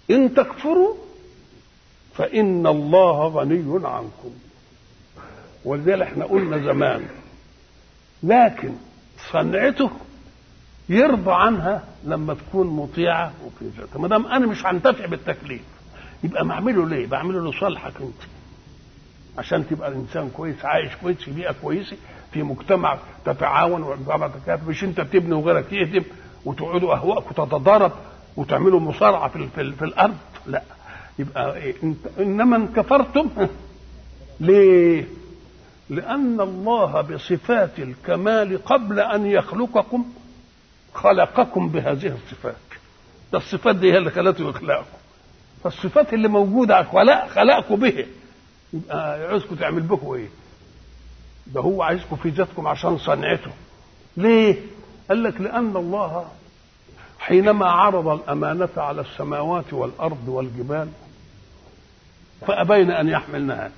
إن تكفروا فإن الله غني عنكم ولذلك احنا قلنا زمان لكن صنعته يرضى عنها لما تكون مطيعة وفي ذاتها ما دام أنا مش هنتفع بالتكليف يبقى بعمله ليه؟ بعمله لصالحك أنت عشان تبقى الإنسان كويس عايش كويس في بيئة كويسة في مجتمع تتعاون ومجتمع تكافئ مش أنت تبني وغيرك يهدم وتقعدوا أهواءك وتتضارب وتعملوا مصارعة في, في, في الأرض لا يبقى إيه؟ انت انما ان كفرتم ليه لان الله بصفات الكمال قبل ان يخلقكم خلقكم بهذه الصفات ده الصفات دي هي اللي خلته يخلقكم فالصفات اللي موجوده خلق خلقكم به يبقى عايزكم تعمل بكم ايه ده هو عايزكم في ذاتكم عشان صنعته ليه قال لك لان الله حينما عرض الأمانة على السماوات والأرض والجبال فأبين أن يحملنها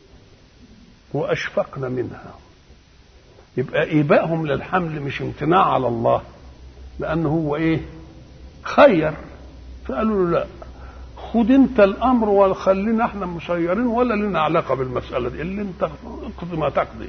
وأشفقن منها يبقى إيبائهم للحمل مش امتناع على الله لأنه هو إيه خير فقالوا له لا خد انت الامر وخلينا احنا مسيرين ولا لنا علاقه بالمساله دي اللي انت اقضي ما تقضي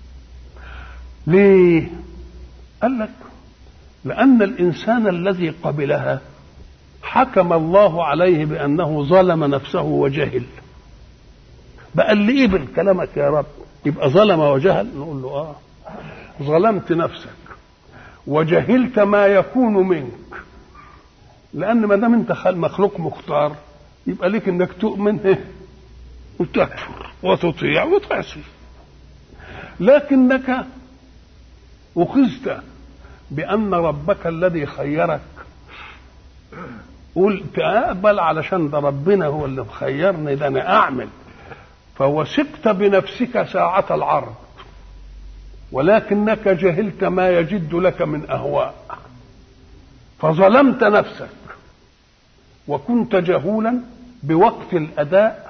ليه قال لك لأن الإنسان الذي قبلها حكم الله عليه بأنه ظلم نفسه وجهل بقى اللي قبل كلامك يا رب يبقى ظلم وجهل نقول له اه ظلمت نفسك وجهلت ما يكون منك لأن ما دام أنت مخلوق مختار يبقى ليك إنك تؤمن وتكفر وتطيع وتعصي لكنك أخذت بأن ربك الذي خيرك قول تقبل علشان ده ربنا هو اللي مخيرني ده أنا أعمل فوثقت بنفسك ساعة العرض ولكنك جهلت ما يجد لك من أهواء فظلمت نفسك وكنت جهولا بوقت الأداء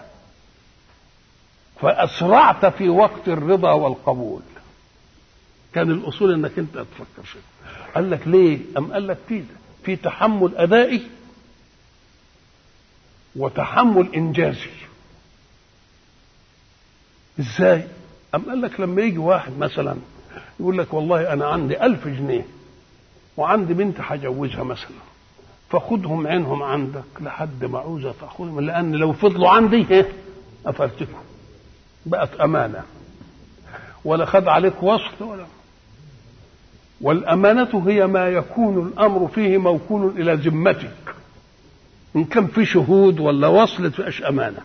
فأسرعت في وقت الرضا والقبول كان الأصول أنك أنت تفكر شيء قال لك ليه أم قال لك في في تحمل أدائي وتحمل إنجازي إزاي أم قال لك لما يجي واحد مثلا يقول لك والله أنا عندي ألف جنيه وعندي بنت هجوزها مثلا فخدهم عينهم عندك لحد ما عاوزة تأخذهم لأن لو فضلوا عندي إيه أفرتكم بقت أمانة ولا خد عليك وصل ولا والأمانة هي ما يكون الأمر فيه موكول إلى ذمتك إن كان في شهود ولا وصل تبقاش أمانة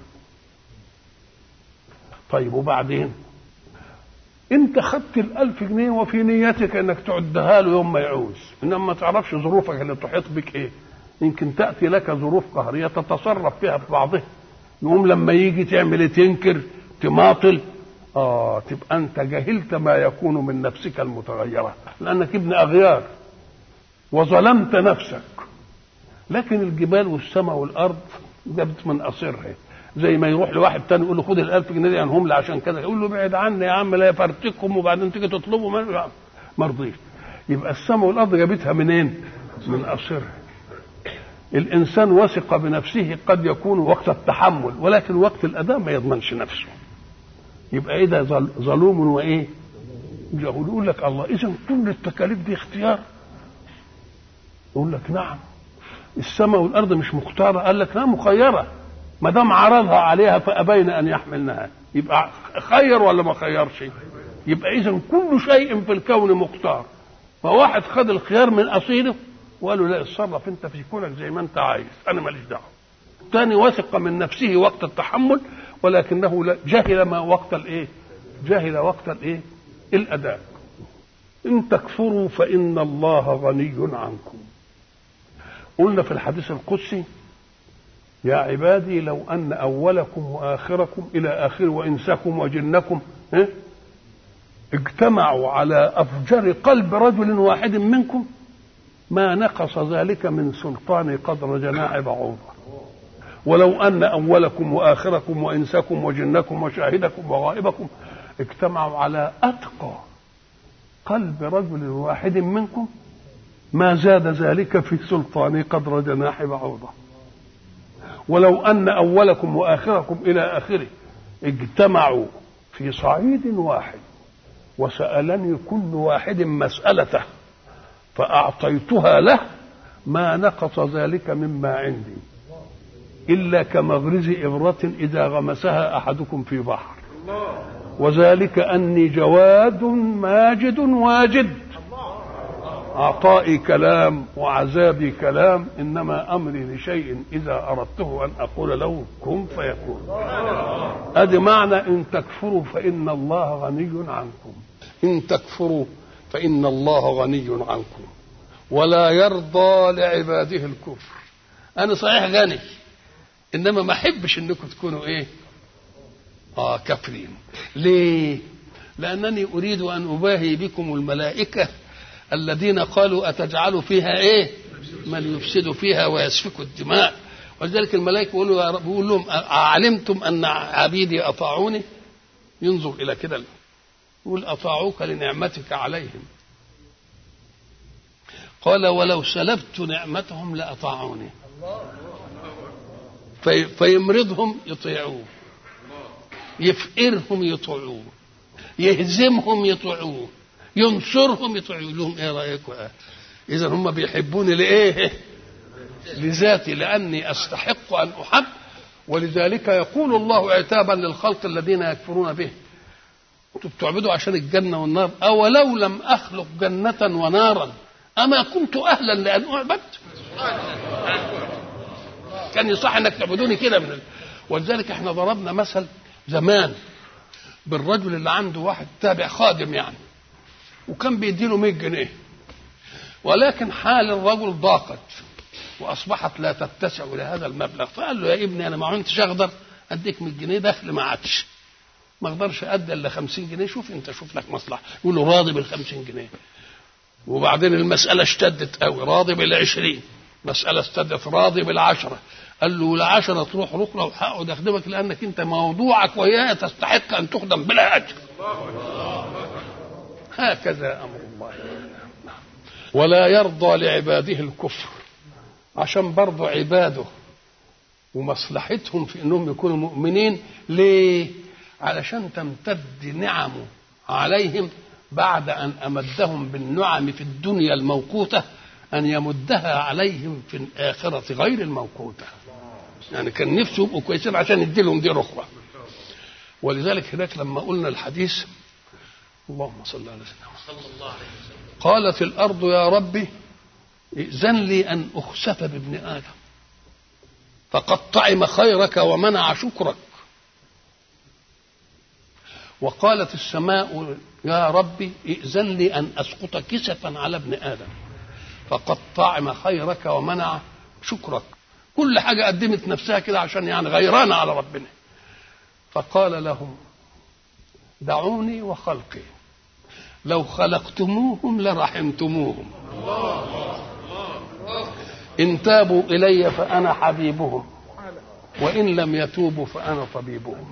طيب وبعدين انت خدت الألف جنيه وفي نيتك انك تعدها له يوم ما يعوز انما ما تعرفش ظروفك اللي تحيط بك ايه يمكن تأتي لك ظروف قهرية تتصرف فيها في بعضها يقوم لما يجي تعمل ايه تنكر تماطل اه تبقى انت جهلت ما يكون من نفسك المتغيرة لانك ابن اغيار وظلمت نفسك لكن الجبال والسماء والارض جابت من قصرها زي ما يروح لواحد تاني يقول له خد الألف جنيه دي انهم لي عشان كذا يقول له ابعد عني يا عم لا يفرتكم وبعدين تيجي تطلبوا ما ما رضيش يبقى السماء والارض جابتها منين؟ من قصرها الانسان وثق بنفسه قد يكون وقت التحمل ولكن وقت الاداء ما يضمنش نفسه يبقى ايه ده ظلوم وايه؟ يقول يقول لك الله اذا كل التكاليف دي اختيار يقول لك نعم السماء والارض مش مختاره قال لك لا مخيره ما دام عرضها عليها فابين ان يحملنها يبقى خير ولا ما خيرش يبقى اذا كل شيء في الكون مختار فواحد خد الخيار من اصيله وقال له لا اتصرف انت في كونك زي ما انت عايز انا ماليش دعوه الثاني وثق من نفسه وقت التحمل ولكنه جهل ما وقت الايه جهل وقت الايه الاداء ان تكفروا فان الله غني عنكم قلنا في الحديث القدسي يا عبادي لو أن أولكم وآخركم إلى آخر وإنسكم وجنكم اه؟ اجتمعوا على أفجر قلب رجل واحد منكم ما نقص ذلك من سلطان قدر جناح بعوضة ولو أن أولكم وآخركم وإنسكم وجنكم وشاهدكم وغائبكم اجتمعوا على أتقى قلب رجل واحد منكم ما زاد ذلك في سلطان قدر جناح بعوضه ولو أن أولكم وآخركم إلى آخره اجتمعوا في صعيد واحد وسألني كل واحد مسألته فأعطيتها له ما نقص ذلك مما عندي إلا كمغرز إبرة إذا غمسها أحدكم في بحر وذلك أني جواد ماجد واجد عطائي كلام وعذابي كلام إنما أمري لشيء إذا أردته أن أقول له كن فيكون أدي معنى إن تكفروا فإن الله غني عنكم إن تكفروا فإن الله غني عنكم ولا يرضى لعباده الكفر أنا صحيح غني إنما ما أحبش إنكم تكونوا إيه آه كافرين ليه لأنني أريد أن أباهي بكم الملائكة الذين قالوا أتجعل فيها إيه من يفسد فيها ويسفك الدماء ولذلك الملائكة يقولوا يا رب يقول لهم أعلمتم أن عبيدي أطاعوني ينظر إلى كده يقول أطاعوك لنعمتك عليهم قال ولو سلبت نعمتهم لأطاعوني في فيمرضهم يطيعوه يفقرهم يطيعوه يهزمهم يطيعوه ينصرهم يطيعوا لهم ايه رايكم اذا هم بيحبوني لايه لذاتي لاني استحق ان احب ولذلك يقول الله عتابا للخلق الذين يكفرون به انتم بتعبدوا عشان الجنه والنار اولو لم اخلق جنه ونارا اما كنت اهلا لان اعبد كان يصح انك تعبدوني كده من ولذلك احنا ضربنا مثل زمان بالرجل اللي عنده واحد تابع خادم يعني وكان بيديله 100 جنيه ولكن حال الرجل ضاقت واصبحت لا تتسع لهذا المبلغ فقال له يا ابني انا ما عدتش اقدر اديك 100 جنيه دخل ما عادش ما اقدرش ادي الا 50 جنيه شوف انت شوف لك مصلحه يقول له راضي بال 50 جنيه وبعدين المساله اشتدت قوي راضي بال 20 مساله اشتدت راضي بالعشره قال له العشرة تروح ركنة وحقه اخدمك لأنك أنت موضوعك وياه تستحق أن تخدم بلا أجر هكذا أمر الله ولا يرضى لعباده الكفر عشان برضه عباده ومصلحتهم في انهم يكونوا مؤمنين ليه علشان تمتد نعمه عليهم بعد ان امدهم بالنعم في الدنيا الموقوته ان يمدها عليهم في الاخره غير الموقوته يعني كان نفسه يبقوا كويسين عشان يديلهم دي اخرى ولذلك هناك لما قلنا الحديث اللهم صل على سيدنا قالت الارض يا ربي ائذن لي ان اخسف بابن ادم فقد طعم خيرك ومنع شكرك وقالت السماء يا ربي ائذن لي ان اسقط كسفا على ابن ادم فقد طعم خيرك ومنع شكرك كل حاجه قدمت نفسها كده عشان يعني غيرانه على ربنا فقال لهم دعوني وخلقي لو خلقتموهم لرحمتموهم إن تابوا إلي فأنا حبيبهم وإن لم يتوبوا فأنا طبيبهم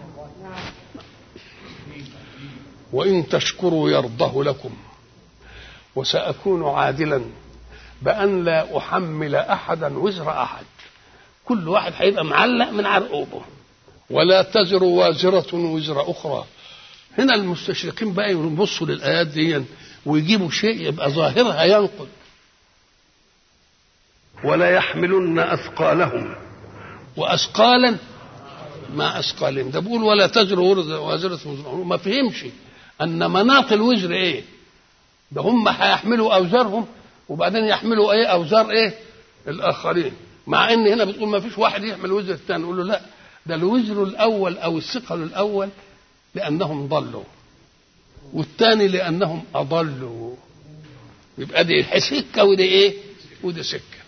وإن تشكروا يرضه لكم وسأكون عادلا بأن لا أحمل أحدا وزر أحد كل واحد هيبقى معلق من عرقوبه ولا تزر وازرة وزر أخرى هنا المستشرقين بقى يبصوا للآيات دي ويجيبوا شيء يبقى ظاهرها ينقض ولا يحملن أثقالهم وأثقالا ما أثقالهم ده بيقول ولا تزر وازرة وزر ما فهمش أن مناط الوزر إيه ده هم هيحملوا أوزارهم وبعدين يحملوا إيه أوزار إيه الآخرين مع ان هنا بتقول ما فيش واحد يحمل وزر الثاني نقول له لا ده الوزر الاول او الثقل الاول لانهم ضلوا والثاني لانهم اضلوا يبقى دي سكه ودي ايه ودي سكه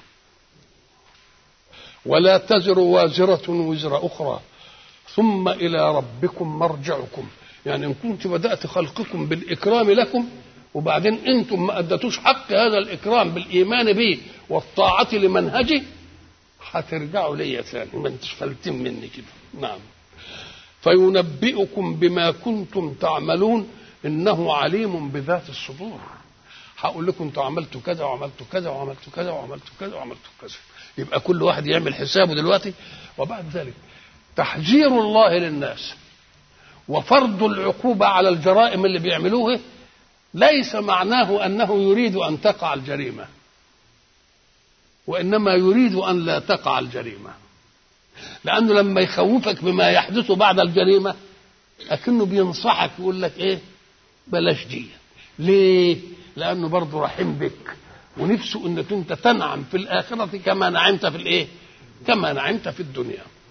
ولا تزر وازرة وزر أخرى ثم إلى ربكم مرجعكم يعني إن كنت بدأت خلقكم بالإكرام لكم وبعدين أنتم ما أدتوش حق هذا الإكرام بالإيمان به والطاعة لمنهجه هترجعوا ليا ثاني ما انتش فلتين مني كده نعم فينبئكم بما كنتم تعملون انه عليم بذات الصدور هقول لكم انتوا عملتوا كذا وعملتوا كذا وعملتوا كذا وعملتوا كذا وعملتوا كذا يبقى كل واحد يعمل حسابه دلوقتي وبعد ذلك تحذير الله للناس وفرض العقوبة على الجرائم اللي بيعملوها ليس معناه أنه يريد أن تقع الجريمة وإنما يريد أن لا تقع الجريمة لأنه لما يخوفك بما يحدث بعد الجريمة لكنه بينصحك يقول لك إيه بلاش دي ليه لأنه برضه رحيم بك ونفسه انك انت تنعم في الاخره كما نعمت في الايه كما نعمت في الدنيا